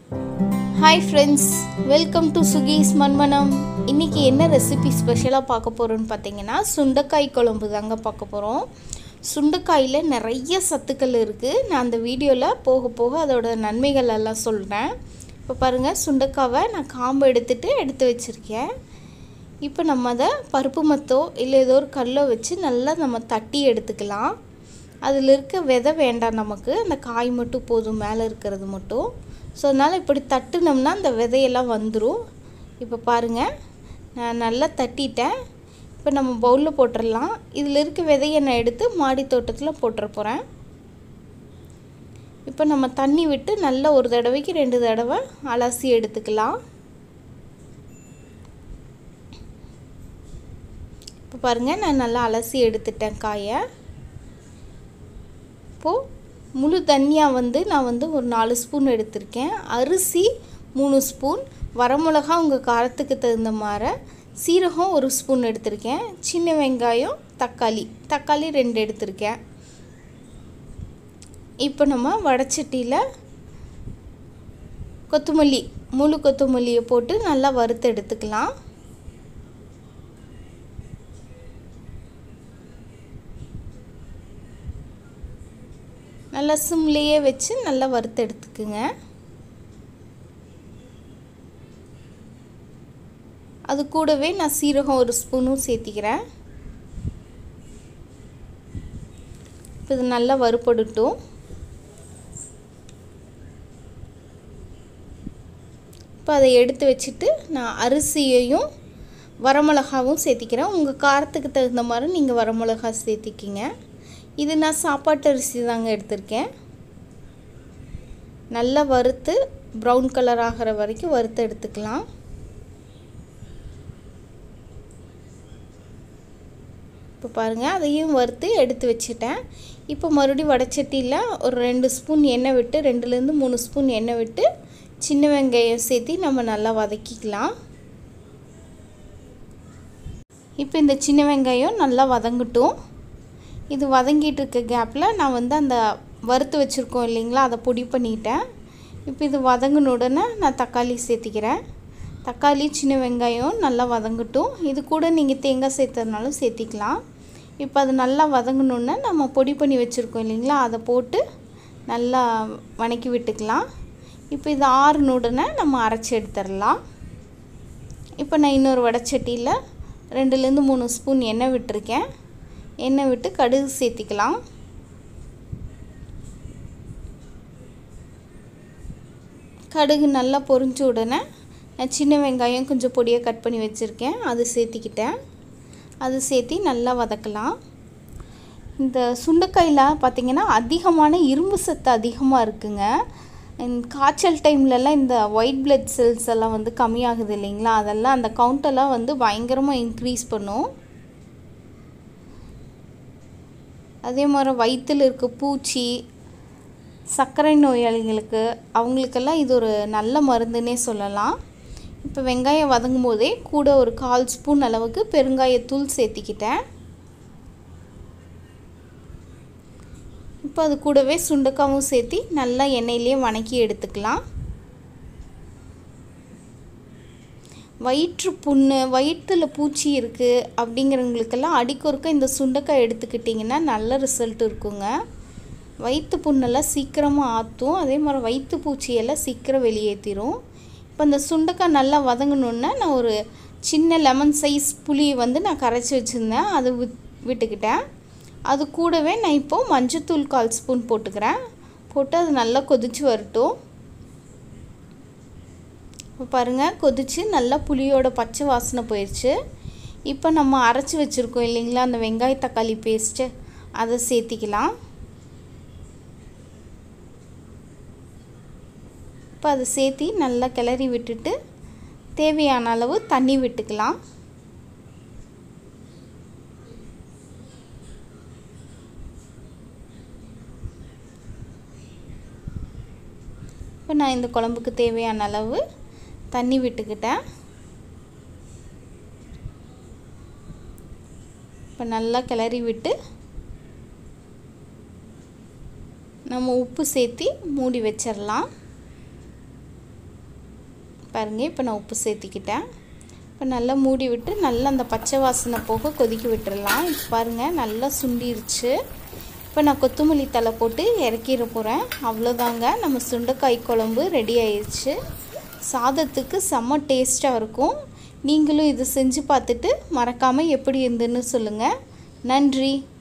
hi friends welcome to சுகீஸ் மண்மனம் இன்றைக்கி என்ன ரெசிபி ஸ்பெஷலாக பார்க்க போகிறோன்னு பார்த்தீங்கன்னா சுண்டைக்காய் குழம்பு தாங்க பார்க்க போகிறோம் சுண்டைக்காயில் நிறைய சத்துக்கள் இருக்குது நான் அந்த வீடியோவில் போக போக அதோட நன்மைகள் எல்லாம் சொல்கிறேன் இப்போ பாருங்கள் சுண்டைக்காவை நான் காம்பு எடுத்துகிட்டு எடுத்து வச்சுருக்கேன் இப்போ நம்ம அதை பருப்பு மத்தோ இல்லை ஏதோ ஒரு கல்லை வச்சு நல்லா நம்ம தட்டி எடுத்துக்கலாம் அதில் இருக்க விதை வேண்டாம் நமக்கு அந்த காய் மட்டும் போதும் மேலே இருக்கிறது மட்டும் ஸோ அதனால் இப்படி தட்டுனோம்னா அந்த விதையெல்லாம் வந்துடும் இப்போ பாருங்கள் நான் நல்லா தட்டிட்டேன் இப்போ நம்ம பவுலில் போட்டுடலாம் இதில் இருக்க விதையை நான் எடுத்து மாடி தோட்டத்தில் போட்டுற போகிறேன் இப்போ நம்ம தண்ணி விட்டு நல்லா ஒரு தடவைக்கு ரெண்டு தடவை அலசி எடுத்துக்கலாம் இப்போ பாருங்கள் நான் நல்லா அலசி எடுத்துட்டேன் காயை இப்போது முழு தனியாக வந்து நான் வந்து ஒரு நாலு ஸ்பூன் எடுத்திருக்கேன் அரிசி மூணு ஸ்பூன் வரமிளகா உங்கள் காரத்துக்கு தகுந்த மாதிரி சீரகம் ஒரு ஸ்பூன் எடுத்திருக்கேன் சின்ன வெங்காயம் தக்காளி தக்காளி ரெண்டு எடுத்திருக்கேன் இப்போ நம்ம வடச்சட்டியில் கொத்தமல்லி முழு கொத்தமல்லியை போட்டு நல்லா வறுத்து எடுத்துக்கலாம் நல்லா சிம்லேயே வச்சு நல்லா வறுத்து எடுத்துக்குங்க அது கூடவே நான் சீரகம் ஒரு ஸ்பூனும் சேர்த்திக்கிறேன் இப்போ இது நல்லா வறுபடட்டும் இப்போ அதை எடுத்து வச்சுட்டு நான் அரிசியையும் வரமிளகாவும் சேர்த்திக்கிறேன் உங்கள் காரத்துக்கு தகுந்த மாதிரி நீங்கள் வரமிளகா சேர்த்திக்கிங்க இது நான் சாப்பாட்டு அரிசி தாங்க எடுத்திருக்கேன் நல்லா வறுத்து ப்ரௌன் கலர் ஆகிற வரைக்கும் வறுத்து எடுத்துக்கலாம் இப்போ பாருங்கள் அதையும் வறுத்து எடுத்து வச்சுட்டேன் இப்போ மறுபடியும் வடச்சட்டியில் ஒரு ரெண்டு ஸ்பூன் எண்ணெய் விட்டு ரெண்டுலேருந்து மூணு ஸ்பூன் எண்ணெய் விட்டு சின்ன வெங்காயம் சேர்த்து நம்ம நல்லா வதக்கிக்கலாம் இப்போ இந்த சின்ன வெங்காயம் நல்லா வதங்கட்டும் இது வதங்கிட்டு இருக்க கேப்பில் நான் வந்து அந்த வறுத்து வச்சுருக்கோம் இல்லைங்களா அதை பொடி பண்ணிட்டேன் இப்போ இது வதங்கின உடனே நான் தக்காளி சேர்த்திக்கிறேன் தக்காளி சின்ன வெங்காயம் நல்லா வதங்கட்டும் இது கூட நீங்கள் தேங்காய் சேர்த்ததுனாலும் சேர்த்திக்கலாம் இப்போ அது நல்லா வதங்கணுன்னே நம்ம பொடி பண்ணி வச்சுருக்கோம் இல்லைங்களா அதை போட்டு நல்லா வணக்கி விட்டுக்கலாம் இப்போ இது ஆறுன உடனே நம்ம அரைச்சி எடுத்துடலாம் இப்போ நான் இன்னொரு வடச்சட்டியில் ரெண்டுலேருந்து மூணு ஸ்பூன் எண்ணெய் விட்டுருக்கேன் எண்ணெய் விட்டு கடுகு சேர்த்திக்கலாம் கடுகு நல்லா பொரிஞ்ச உடனே நான் சின்ன வெங்காயம் கொஞ்சம் பொடியாக கட் பண்ணி வச்சுருக்கேன் அது சேர்த்திக்கிட்டேன் அது சேர்த்தி நல்லா வதக்கலாம் இந்த சுண்டைக்காயில் பார்த்திங்கன்னா அதிகமான இரும்பு சத்து அதிகமாக இருக்குங்க காய்ச்சல் டைம்லலாம் இந்த ஒயிட் பிளட் செல்ஸ் எல்லாம் வந்து கம்மியாகுது இல்லைங்களா அதெல்லாம் அந்த கவுண்டெல்லாம் வந்து பயங்கரமாக இன்க்ரீஸ் பண்ணும் அதே மாதிரி வயிற்றில் இருக்க பூச்சி சர்க்கரை நோயாளிகளுக்கு அவங்களுக்கெல்லாம் இது ஒரு நல்ல மருந்துன்னே சொல்லலாம் இப்போ வெங்காயம் வதங்கும் போதே கூட ஒரு கால் ஸ்பூன் அளவுக்கு பெருங்காயத்தூள் சேர்த்திக்கிட்டேன் இப்போ அது கூடவே சுண்டக்காவும் சேர்த்தி நல்லா எண்ணெயிலே வணக்கி எடுத்துக்கலாம் வயிற்று புண்ணு வயிற்றில் பூச்சி இருக்குது அப்படிங்கிறவங்களுக்கெல்லாம் அடிக்கொருக்க இந்த சுண்டைக்காய் எடுத்துக்கிட்டிங்கன்னா நல்ல ரிசல்ட் இருக்குங்க வயிற்று புண்ணெல்லாம் சீக்கிரமாக ஆற்றும் அதே மாதிரி வயிற்று பூச்சியெல்லாம் சீக்கிரம் வெளியேற்றிடும் இப்போ இந்த சுண்டைக்காய் நல்லா வதங்கணுன்னா நான் ஒரு சின்ன லெமன் சைஸ் புளி வந்து நான் கரைச்சி வச்சுருந்தேன் அது விட் விட்டுக்கிட்டேன் அது கூடவே நான் இப்போது மஞ்சத்தூள் கால் ஸ்பூன் போட்டுக்கிறேன் போட்டு அது நல்லா கொதித்து வரட்டும் இப்போ பாருங்கள் கொதித்து நல்லா புளியோட பச்சை வாசனை போயிடுச்சு இப்போ நம்ம அரைச்சி வச்சுருக்கோம் இல்லைங்களா அந்த வெங்காய தக்காளி பேஸ்ட்டு அதை சேர்த்திக்கலாம் இப்போ அதை சேர்த்தி நல்லா கிளறி விட்டுட்டு தேவையான அளவு தண்ணி விட்டுக்கலாம் இப்போ நான் இந்த குழம்புக்கு தேவையான அளவு தண்ணி விட்டுக்கிட்டேன் இப்போ நல்லா கிளறி விட்டு நம்ம உப்பு சேர்த்தி மூடி வச்சிடலாம் பாருங்கள் இப்போ நான் உப்பு சேர்த்திக்கிட்டேன் இப்போ நல்லா மூடி விட்டு நல்லா அந்த பச்சை வாசனை போக கொதிக்க விட்டுடலாம் இப்போ பாருங்கள் நல்லா சுண்டிருச்சு இப்போ நான் கொத்தமல்லி தலை போட்டு இறக்கிட போகிறேன் அவ்வளோதாங்க நம்ம சுண்டைக்காய் குழம்பு ரெடி ஆயிடுச்சு சாதத்துக்கு செம்ம டேஸ்ட்டாக இருக்கும் நீங்களும் இதை செஞ்சு பார்த்துட்டு மறக்காமல் எப்படி இருந்துன்னு சொல்லுங்கள் நன்றி